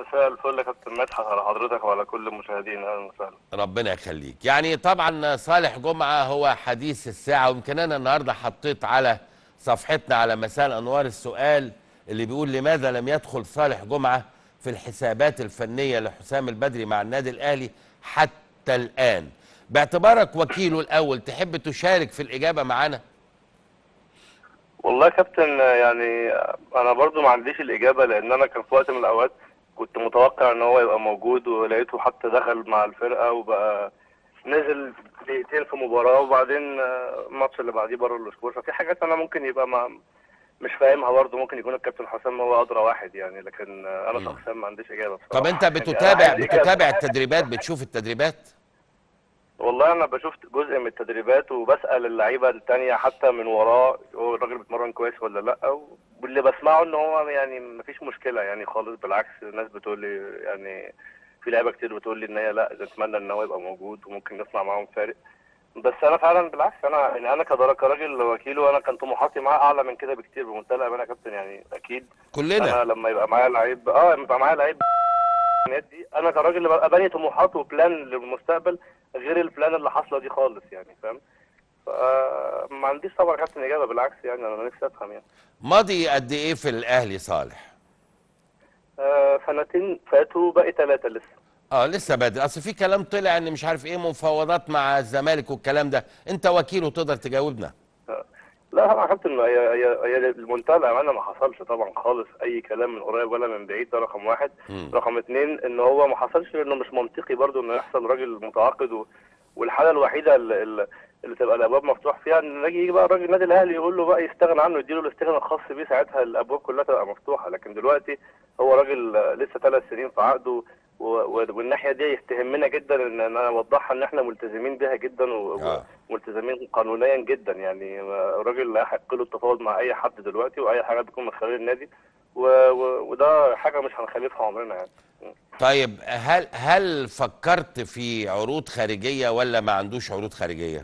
مساء الفل يا كابتن مدحت على حضرتك وعلى كل المشاهدين اهلا وسهلا ربنا يخليك يعني طبعا صالح جمعة هو حديث الساعة ويمكن أنا النهاردة حطيت على صفحتنا على مساء الأنوار السؤال اللي بيقول لماذا لم يدخل صالح جمعة في الحسابات الفنية لحسام البدري مع النادي الأهلي حتى الآن باعتبارك وكيله الأول تحب تشارك في الإجابة معنا والله يا كابتن يعني انا برضو ما عنديش الاجابه لان انا كان في وقت من الاوقات كنت متوقع ان هو يبقى موجود ولقيته حتى دخل مع الفرقه وبقى نزل دقيقتين في مباراه وبعدين آه، الماتش اللي بعديه بره الاسبوع ففي حاجات انا ممكن يبقى ما مش فاهمها برضه ممكن يكون الكابتن حسام هو ادرى واحد يعني لكن آه، انا شخصيا ما عنديش اجابه بصراحه طب أنت يعني بتتابع أنا عايز إجابة. بتتابع التدريبات بتشوف التدريبات والله انا بشوف جزء من التدريبات وبسال اللعيبه التانية حتى من وراه هو الراجل بيتمرن كويس ولا لا واللي بسمعه ان هو يعني مفيش مشكله يعني خالص بالعكس الناس بتقول لي يعني في لعيبه كتير بتقول لي ان هي لا نتمنى ان هو يبقى موجود وممكن نصنع معاهم فارق بس انا فعلا بالعكس انا يعني انا كدر- كراجل وكيله انا كان طموحاتي معاه اعلى من كده بكتير بمنتهى الامانه يا كابتن يعني اكيد كلنا انا لما يبقى معايا لعيب اه لما يبقى معايا لعيب دي انا كراجل ببقى باني طموحات وبلان للمستقبل غير البلان اللي حاصله دي خالص يعني فاهم فما عنديش طبعا يا كابتن اجابه بالعكس يعني انا نفسي افهم يعني ماضي قد إيه في الأهلي صالح آه سنتين فاتوا باقي ثلاثه لسه اه لسه بدري اصل في كلام طلع ان مش عارف ايه مفاوضات مع الزمالك والكلام ده انت وكيل وتقدر تجاوبنا لا طبعا يا كابتن هي هي هي المنتهى الامانه ما حصلش طبعا خالص اي كلام من قريب ولا من بعيد ده رقم واحد مم. رقم اتنين ان هو ما حصلش لانه مش منطقي برضو انه يحصل راجل متعاقد و... والحاله الوحيده اللي, اللي- اللي تبقى الابواب مفتوح فيها ان يجي يجي بقى الراجل النادي الاهلي يقول له بقى يستغنى عنه يديله الاستغنى الخاص بيه ساعتها الابواب كلها تبقى مفتوحه لكن دلوقتي هو راجل آه، لسه ثلاث سنين في عقده و... و... والناحيه دي تهمنا جدا ان انا اوضحها ان احنا ملتزمين بيها جدا و... آه. ملتزمين قانونيا جدا يعني الراجل لا يحق له التفاوض مع اي حد دلوقتي واي حاجه بتكون من خلال النادي و... و... وده حاجه مش هنخالفها عمرنا يعني طيب هل هل فكرت في عروض خارجيه ولا ما عندوش عروض خارجيه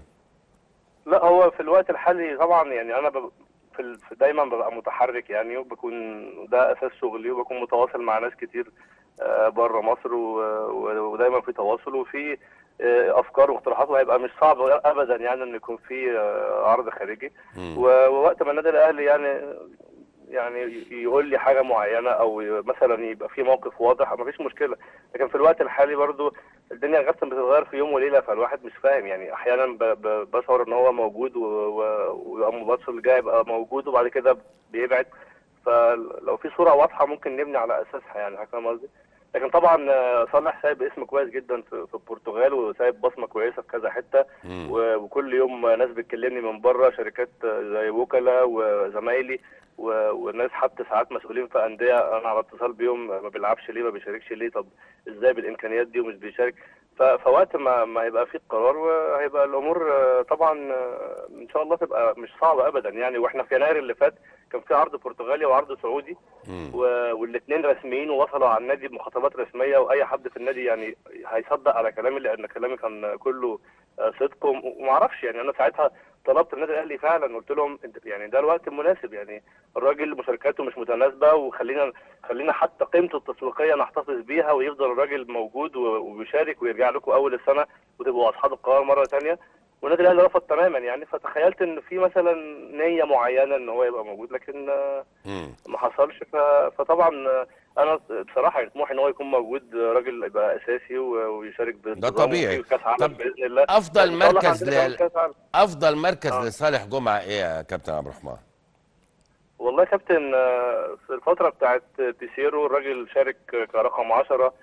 لا هو في الوقت الحالي طبعا يعني انا بب... في ال... في دايما ببقى متحرك يعني وبكون ده اساس شغلي وبكون متواصل مع ناس كتير بره مصر و... و... ودايما في تواصل وفي آه، افكار واقتراحات وهيبقى مش صعب ابدا يعني ان يكون في آه، عرض خارجي مم. و- ووقت ما النادي الاهلي يعني يعني يقول لي حاجه معينه او ي- مثلا يبقى في موقف واضح مفيش مشكله لكن في الوقت الحالي برضو الدنيا غالبا بتتغير في يوم وليله فالواحد مش فاهم يعني احيانا ب- ب- بشعر ان هو موجود و- و- ويبقى الماتش اللي جاي يبقى موجود وبعد كده بيبعد فلو في صوره واضحه ممكن نبني على اساسها يعني فاهم قصدي لكن طبعا آه، صالح سايب اسم كويس جدا في في البرتغال وسايب بصمه كويسه في كذا حته مم. و- وكل يوم ناس بتكلمني من بره شركات زي وكلاء وزمايلي و- وناس حتى ساعات مسؤولين في انديه انا على اتصال بيهم ما بيلعبش ليه ما بيشاركش ليه طب ازاي بالامكانيات دي ومش بيشارك ف- فوقت ما ما يبقى في قرار وهيبقى الامور آه، طبعا آه، ان شاء الله تبقى مش صعبه ابدا يعني واحنا في يناير اللي فات كان في عرض برتغالي وعرض سعودي مم. والاثنين رسميين ووصلوا على النادي بمخاطبات رسميه واي حد في النادي يعني هيصدق على كلامي لان كلامي كان كله آه، صدق وم- ومعرفش يعني انا ساعتها طلبت النادي الاهلي فعلا قلت لهم انت- يعني ده الوقت المناسب يعني الراجل مشاركاته مش متناسبه وخلينا خلينا حتى قيمته التسويقيه نحتفظ بيها ويفضل الراجل موجود و- وبيشارك ويرجع لكم اول السنه وتبقوا اصحاب القرار مره ثانيه والنادي الاهلي رفض تماما يعني فتخيلت ان في مثلا نيه معينه ان هو يبقى موجود لكن آه، مم. ما حصلش ف- فطبعا آه، انا بصراحه يعني طموحي ان هو يكون موجود آه، راجل يبقى اساسي و- ويشارك بانتظام طبيعي. وفي كاس عالم طب باذن الله افضل إن شاء الله مركز عندنا كمان ل... كأس عالم. افضل مركز آه. لصالح جمعه ايه يا كابتن عبد الرحمن والله يا كابتن آه، في الفترة بتاعت بيسيرو الراجل شارك كرقم 10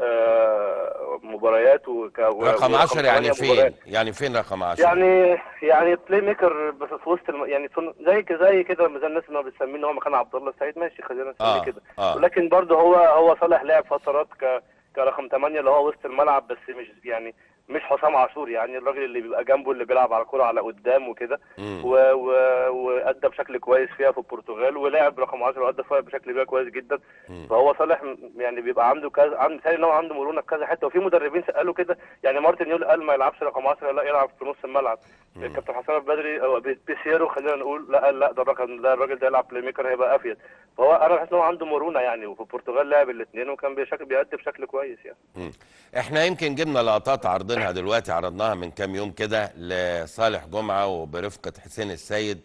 آه، مباريات وك رقم ورقم 10 يعني 8 مباريات. فين يعني فين رقم 10 يعني يعني بلاي ميكر بس في وسط الم... يعني في... زي ك- زي كده زي الناس اللي بتسميه ان هو مكان عبد الله السعيد ماشي خلينا نسميه اه كده اه ولكن برضه هو هو صالح لعب فترات ك كرقم 8 اللي هو وسط الملعب بس مش يعني مش حسام عاشور يعني الراجل اللي بيبقى جنبه اللي بيلعب على كرة على قدام وكده مم. و- و- وادى بشكل كويس فيها في البرتغال ولعب رقم 10 وادى فيها بشكل بيها كويس جدا مم. فهو صالح م- يعني بيبقى عنده كذا عنده مثال ان هو عنده مرونه في كذا حته وفي مدربين قالوا كده يعني مارتن يول قال ما يلعبش رقم 10 لا يلعب في نص الملعب الكابتن حسام البدري أو بي- بيسيرو خلينا نقول لا قال لا ده الراجل ده الراجل ده يلعب بلاي ميكر هيبقى افيد فهو انا بحس ان هو عنده مرونه يعني وفي البرتغال لعب الاثنين وكان بشكل بيأدي بشكل كويس يعني مم. احنا يمكن جبنا لقطات عرضناها دلوقتي عرضناها من كام يوم كده لصالح جمعه وبرفقه حسين السيد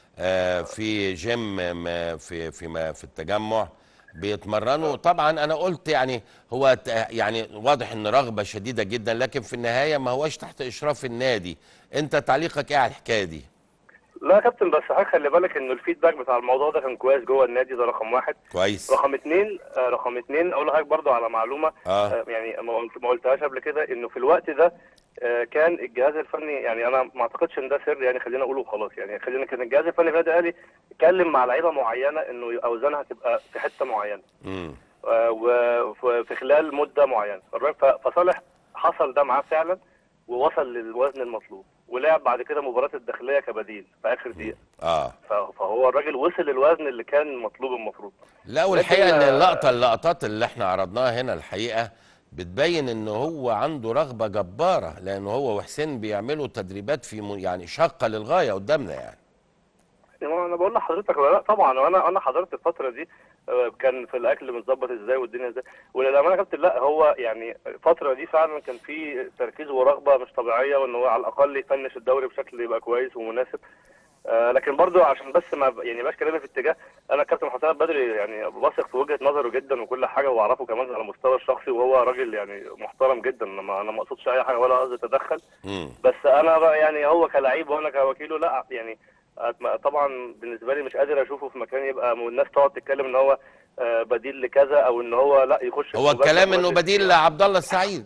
آه، في جيم م- في في ما- في التجمع بيتمرنوا طبعا انا قلت يعني هو ت- يعني واضح ان رغبه شديده جدا لكن في النهايه ما هوش تحت اشراف النادي انت تعليقك ايه على الحكايه دي لا يا كابتن بس حضرتك خلي بالك انه الفيدباك بتاع الموضوع ده كان كويس جوه النادي ده رقم واحد كويس رقم اثنين آه، رقم اثنين اقول لحضرتك برضو على معلومه اه آه، يعني ما قلت- ما قلتهاش قبل كده انه في الوقت ده آه، كان الجهاز الفني يعني انا ما اعتقدش ان ده سر يعني خلينا اقوله خلاص يعني خلينا كان الجهاز الفني في النادي الاهلي اتكلم مع لعيبه معينه انه اوزانها تبقى في حته معينه امم آه، وفي في خلال مده معينه الراجل- ف- فصالح حصل ده معاه فعلا ووصل للوزن المطلوب ولعب بعد كده مباراه الداخليه كبديل في اخر دقيقه اه ف- فهو الراجل وصل للوزن اللي كان مطلوب المفروض لا والحقيقه ان لكن، آه، اللقطه اللقطات اللي احنا عرضناها هنا الحقيقه بتبين ان هو عنده رغبه جباره لان هو وحسين بيعملوا تدريبات في م- يعني شاقه للغايه قدامنا يعني يعني انا بقول لحضرتك لا طبعا وانا انا حضرت الفتره دي آه، كان في الاكل متظبط ازاي والدنيا ازاي وللامانه يا كابتن لا هو يعني الفتره دي فعلا كان في تركيز ورغبه مش طبيعيه وان هو على الاقل يفنش الدوري بشكل يبقى كويس ومناسب آه لكن برضو عشان بس ما ب- يعني باش كلامي في اتجاه انا كابتن حسام البدري يعني بثق في وجهه نظره جدا وكل حاجه واعرفه كمان على المستوى الشخصي وهو راجل يعني محترم جدا انا ما انا ما اقصدش اي حاجه ولا قصدي اتدخل امم بس انا بقى يعني هو كلعيب وانا كوكيله لا يعني أتم- طبعا بالنسبه لي مش قادر اشوفه في مكان يبقى م- الناس تقعد تتكلم ان هو آه، بديل لكذا او ان هو لا يخش في هو مبادرة الكلام انه مبادرة. بديل لعبد الله السعيد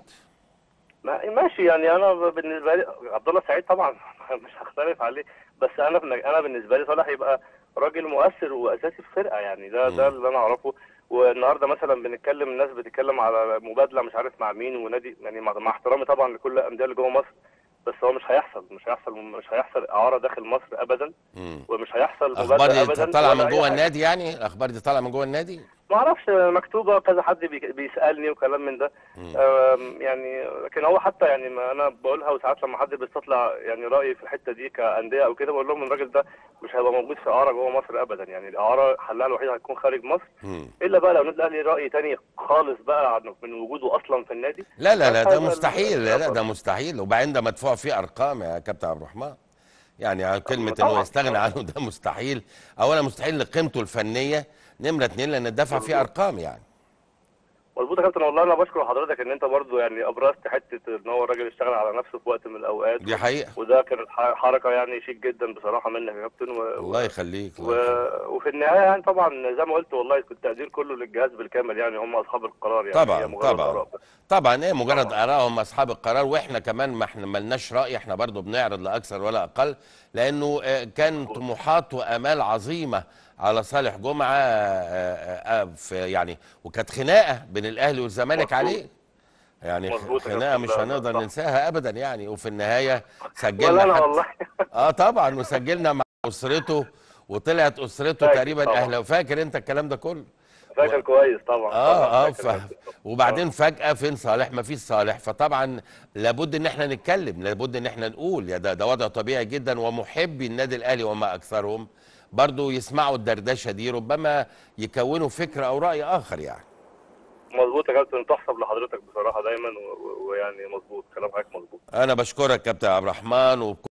ما- ماشي يعني انا ب- بالنسبه لي عبد الله السعيد طبعا مش هختلف عليه بس انا انا بالنسبه لي صالح يبقى راجل مؤثر واساسي في فرقه يعني ده ده اللي انا اعرفه والنهارده مثلا بنتكلم الناس بتتكلم على مبادله مش عارف مع مين ونادي يعني مع, مع احترامي طبعا لكل الانديه اللي جوه مصر بس هو مش هيحصل مش هيحصل مش هيحصل اعاره داخل مصر ابدا امم ومش هيحصل الاخبار مبادله دي ابدا طالعه ولا من أي جوه حاجة. النادي يعني الاخبار دي طالعه من جوه النادي ما اعرفش مكتوبه كذا حد بي- بيسالني وكلام من ده مم. أم، يعني لكن هو حتى يعني ما انا بقولها وساعات لما حد بيستطلع يعني رايي في الحته دي كانديه او كده بقول لهم الراجل ده مش هيبقى موجود في اعاره جوه مصر ابدا يعني الاعاره حلها الوحيد هتكون خارج مصر مم. الا بقى لو النادي الاهلي راي تاني خالص بقى عن- من وجوده اصلا في النادي لا لا لا بس ده هذا مستحيل لا, لا الأمر. ده مستحيل وبعدين ده مدفوع فيه ارقام يا كابتن عبد الرحمن يعني كلمة طبعاً. انه يستغنى عنه ده مستحيل اولا مستحيل لقيمته الفنية نمرة اتنين لان الدفع فيه ارقام يعني مظبوط يا كابتن والله انا بشكر حضرتك ان انت برضو يعني ابرزت حته ان هو الراجل اشتغل على نفسه في وقت من الاوقات دي حقيقة وده كانت ح- حركه يعني شيك جدا بصراحه منك يا كابتن و... الله يخليك و... الله يخليك. وفي النهايه يعني طبعا زي ما قلت والله التقدير كله للجهاز بالكامل يعني هم اصحاب القرار يعني طبعاً، هي مجرد طبعاً. آراء بس. طبعا ايه مجرد طبعاً. ارائهم اصحاب القرار واحنا كمان ما احنا ملناش راي احنا برضو بنعرض لا اكثر ولا اقل لانه آه، كان طموحات وامال عظيمه على صالح جمعه آه، آه، في يعني وكانت خناقه بين الاهلي والزمالك مظبوط. عليه يعني مظبوط يا خناقه كابتن، مش لا، لا، هنقدر صح. ننساها ابدا يعني وفي النهايه ولا سجلنا انا حتى والله اه طبعا وسجلنا مع اسرته وطلعت اسرته فاكر تقريبا طبعاً. اهلا فاكر انت الكلام ده كله فاكر كويس طبعا اه طبعاً اه فاكر ف... يا كابتن. وبعدين فجأة فين صالح ما فيش صالح فطبعا لابد ان احنا نتكلم لابد ان احنا نقول يا ده ده وضع طبيعي جدا ومحبي النادي الاهلي وما اكثرهم برضو يسمعوا الدردشة دي ربما يكونوا فكر او رأي اخر يعني مظبوط يا كابتن تحسب لحضرتك بصراحه دايما و- و- ويعني مظبوط كلام حضرتك مظبوط انا بشكرك كابتن عبد الرحمن وب...